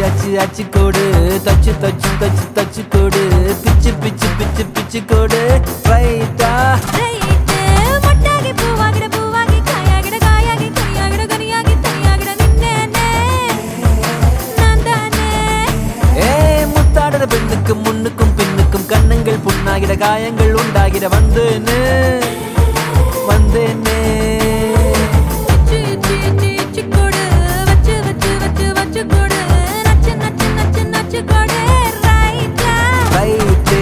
அச்சு அச்சு கோடு தச்சு தச்சு தச்சு தச்சு கோடு பிச்சு பிச்சு பிச்சு பிச்சு கோடு ரைட்டா ரைட்டு மொட்டாகி பூவாகிட பூவாகி காயாகிட காயாகி கனியாகிட கனியாகி தனியாகிட நின்னேனே நான் தானே ஏ முத்தாடுற பெண்ணுக்கு முன்னுக்கும் பின்னுக்கும் கண்ணங்கள் புண்ணாகிட காயங்கள் உண்டாகிட வந்தேனே வந்தேனே இச்சி இச்சி இச்சி இச்சி கொடு வச்சு வச்சு வச்சு வச்சு கொடு நச்சு நச்சு நச்சு நச்சு கொடு ரைட்டா ரைட்டு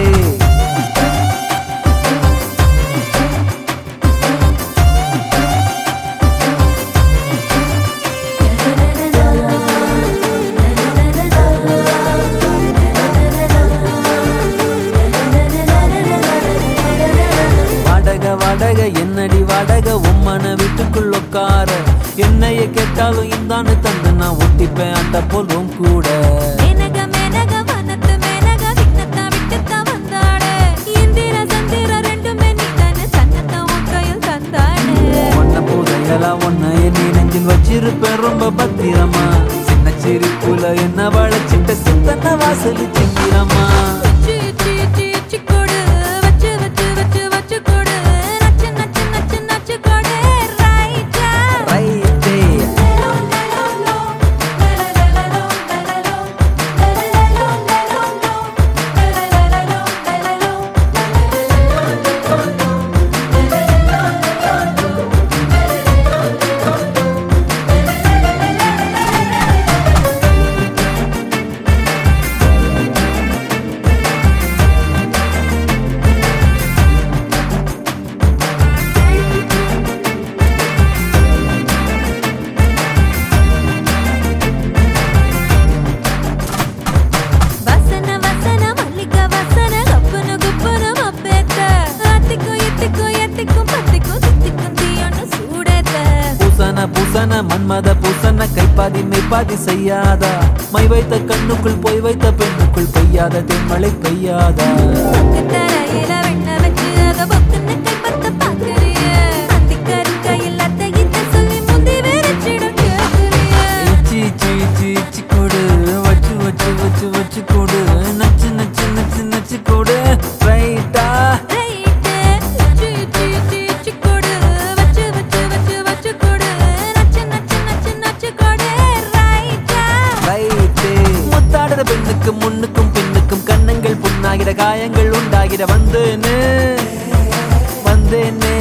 வாடக வாடக என்னடி வாடக உம்மன வீட்டுக்குள் உட்கார என்னைய கேட்டாலும் இந்தான்னு தந்து நான் ஒட்டிப்பேன் அந்த போலும் கூட மேனக மேனக வனத்து மேனக விண்ணத்தா விட்டுத்தா வந்தாடே இந்திர சந்திர ரெண்டுமே நீதானே தன்னத்தா உன் கையில் தந்தாடே ஒன்ன புதையலா ஒன்ன என் நெஞ்சில் வச்சிருப்பேன் ரொம்ப பத்திரமா சின்ன சிரிப்புல என்ன வளைச்சிட்ட சித்தன வாசல் சிங்கிறமா இச்சி இச்சி இச்சி இச்சி கொடு வச்சு வச்சு வச்சு வச்சு கொடு நச்சு நச்சு நச்சு நச்சு கொடு ரைட்டா ரைட்டே வசன வசன மல்லிக வசன கப்புனு குப்புனு மப்பேத்த அத்திக்கும் இத்திக்கும் எத்திக்கும் பத்திக்கும் தித்திக்கும் தீயொன்னு சூடேத்த பூசன பூசன மன்மத பூசன கைப்பாதி மெய்ப்பாதி செய்யாதா மை வைத்த கண்ணுக்குள் போய் வைத்த பெண்ணுக்குள் பெய்யாத தென்மழை பெய்யாதா பக்கு தரையில வெண்ண வச்சு அத பொக்குன்னு கைப்பத்த பாக்குறிய அத்திக்கரு கையில் அத்தை இத்த சொல்லி முந்தி வெறிச்சிடும் கேக்குறிய இச்சி இச்சி இச்சி இச்சி கொடு வச்சு வச்சு வச்சு வச்சு கொடு நச்சு நச்சு நச்சு நச்சு கொடு ரைட்டா ரைட்டு இச்சி இச்சி இச்சி இச்சி கொடு வச்சு வச்சு வச்சு வச்சு கொடு நச்சு நச்சு நச்சு நச்சு கொடு ரைட்டா ரைட்டு முத்தாடுற பெண்ணுக்கு முன்னுக்கும் பின்னுக்கும் கண்ணங்கள் புண்ணாகிற காயங்கள் உண்டாகிற வந்தேனே வந்தேனே